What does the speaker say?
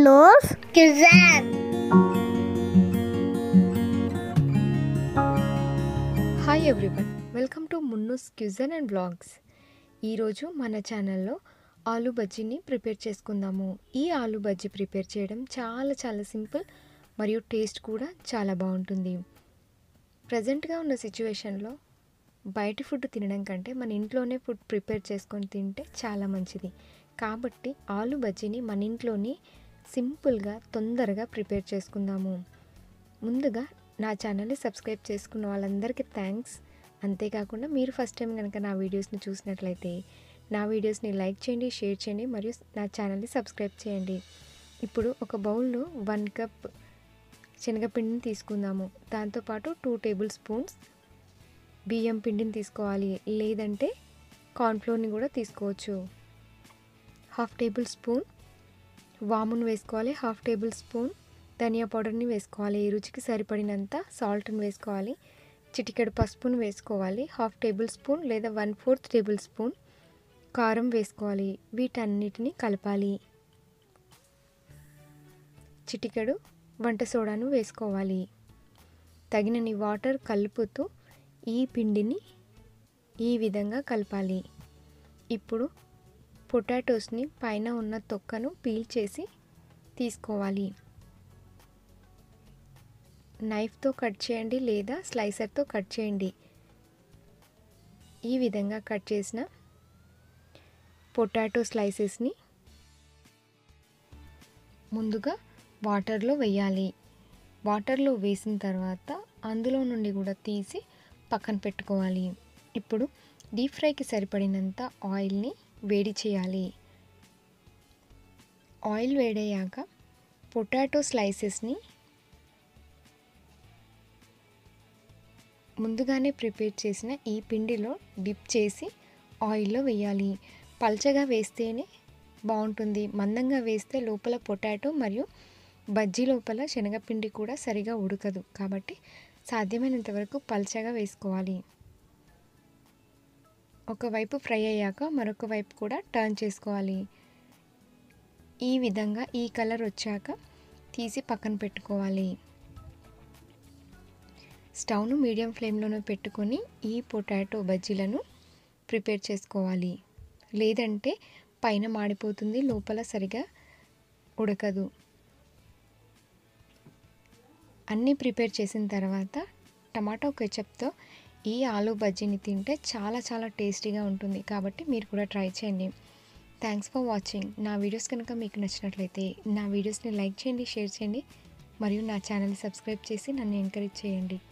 Munoz Kizan. Hi everyone welcome to Munnu's cuisine and blogs ఈరోజు మన ఛానల్లో ఆలు బజ్జీని ప్రిపేర్ చేసుకుందాము ఈ ఆలు బజ్జీ ప్రిపేర్ చేయడం చాలా చాలా సింపుల్ మరియు టేస్ట్ కూడా చాలా బాగుంటుంది ప్రజెంట్గా ఉన్న సిచ్యువేషన్లో బయటి ఫుడ్ తినడం కంటే మన ఇంట్లోనే ఫుడ్ ప్రిపేర్ చేసుకొని తింటే చాలా మంచిది కాబట్టి ఆలు బజ్జీని మన ఇంట్లోనే సింపుల్గా తొందరగా ప్రిపేర్ చేసుకుందాము ముందుగా నా ఛానల్ని సబ్స్క్రైబ్ చేసుకున్న వాళ్ళందరికీ థ్యాంక్స్ అంతేకాకుండా మీరు ఫస్ట్ టైం కనుక నా వీడియోస్ని చూసినట్లయితే నా వీడియోస్ని లైక్ చేయండి షేర్ చేయండి మరియు నా ఛానల్ని సబ్స్క్రైబ్ చేయండి ఇప్పుడు ఒక బౌల్లో వన్ కప్ శనగపిండిని తీసుకుందాము దాంతోపాటు టూ టేబుల్ స్పూన్స్ బియ్యం పిండిని తీసుకోవాలి లేదంటే కార్న్ఫ్లోర్ని కూడా తీసుకోవచ్చు హాఫ్ టేబుల్ స్పూన్ వామును వేసుకోవాలి హాఫ్ టేబుల్ స్పూన్ ధనియా పౌడర్ని వేసుకోవాలి రుచికి సరిపడినంత సాల్ట్ని వేసుకోవాలి చిటికెడు పసుపును వేసుకోవాలి హాఫ్ టేబుల్ స్పూన్ లేదా వన్ ఫోర్త్ టేబుల్ స్పూన్ కారం వేసుకోవాలి వీటన్నిటిని కలపాలి చిటికెడు వంట సోడాను వేసుకోవాలి తగినన్ని వాటర్ కలుపుతూ ఈ పిండిని ఈ విధంగా కలపాలి ఇప్పుడు పొటాటోస్ని పైన ఉన్న తొక్కను పీల్ చేసి తీసుకోవాలి నైఫ్తో కట్ చేయండి లేదా స్లైసర్తో కట్ చేయండి ఈ విధంగా కట్ చేసిన పొటాటో స్లైసెస్ని ముందుగా వాటర్లో వేయాలి వాటర్లో వేసిన తర్వాత అందులో నుండి కూడా తీసి పక్కన పెట్టుకోవాలి ఇప్పుడు డీప్ ఫ్రైకి సరిపడినంత ఆయిల్ని వేడి చేయాలి ఆయిల్ వేడయ్యాక పొటాటో స్లైసెస్ని ముందుగానే ప్రిపేర్ చేసిన ఈ పిండిలో డిప్ చేసి ఆయిల్లో వేయాలి పల్చగా వేస్తేనే బాగుంటుంది మందంగా వేస్తే లోపల పొటాటో మరియు బజ్జీ లోపల శనగపిండి కూడా సరిగా ఉడకదు కాబట్టి సాధ్యమైనంత వరకు పల్చగా వేసుకోవాలి ఒకవైపు ఫ్రై అయ్యాక మరొక వైపు కూడా టర్న్ చేసుకోవాలి ఈ విధంగా ఈ కలర్ వచ్చాక తీసి పక్కన పెట్టుకోవాలి స్టవ్ను మీడియం ఫ్లేమ్లోనే పెట్టుకొని ఈ పొటాటో బజ్జీలను ప్రిపేర్ చేసుకోవాలి లేదంటే పైన మాడిపోతుంది లోపల సరిగా ఉడకదు అన్నీ ప్రిపేర్ చేసిన తర్వాత టమాటో కెచప్తో ఈ ఆలూ బజ్జీని తింటే చాలా చాలా టేస్టీగా ఉంటుంది కాబట్టి మీరు కూడా ట్రై చేయండి థ్యాంక్స్ ఫర్ వాచింగ్ నా వీడియోస్ కనుక మీకు నచ్చినట్లయితే నా వీడియోస్ని లైక్ చేయండి షేర్ చేయండి మరియు నా ఛానల్ని సబ్స్క్రైబ్ చేసి నన్ను ఎంకరేజ్ చేయండి